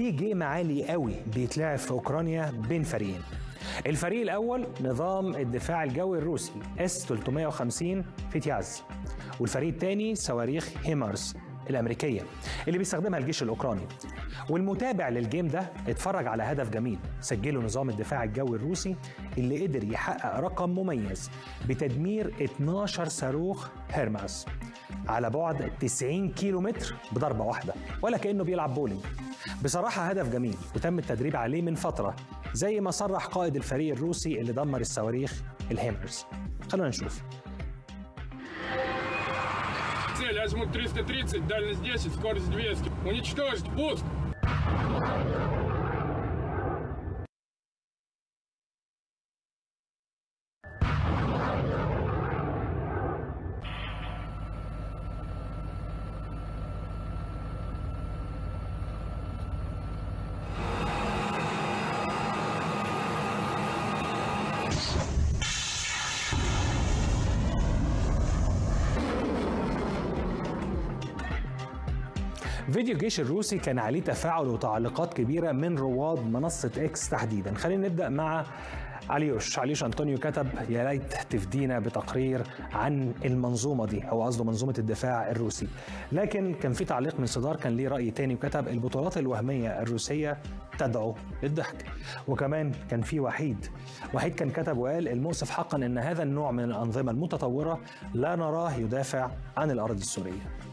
في جيم عالي قوي بيتلعب في اوكرانيا بين فريقين الفريق الاول نظام الدفاع الجوي الروسي اس 350 فيتياز والفريق الثاني صواريخ هيمارس الامريكيه اللي بيستخدمها الجيش الاوكراني والمتابع للجيم ده اتفرج على هدف جميل سجله نظام الدفاع الجوي الروسي اللي قدر يحقق رقم مميز بتدمير 12 صاروخ هيرماس على بعد 90 كيلو متر بضربة واحدة ولا كأنه بيلعب بولينج بصراحة هدف جميل وتم التدريب عليه من فترة زي ما صرح قائد الفريق الروسي اللي دمر الصواريخ الهيمرز خلونا نشوف Цель азимут 330, дальность 10, скорость 200. Уничтожить, пуск! فيديو الجيش الروسي كان عليه تفاعل وتعليقات كبيرة من رواد منصة اكس تحديدا خلينا نبدأ مع عليوش عليوش أنطونيو كتب يا ليت تفدينا بتقرير عن المنظومة دي هو قصده منظومة الدفاع الروسي لكن كان في تعليق من صدار كان ليه رأي تاني وكتب البطولات الوهمية الروسية تدعو للضحك وكمان كان في وحيد وحيد كان كتب وقال المؤسف حقا ان هذا النوع من الأنظمة المتطورة لا نراه يدافع عن الأراضي السورية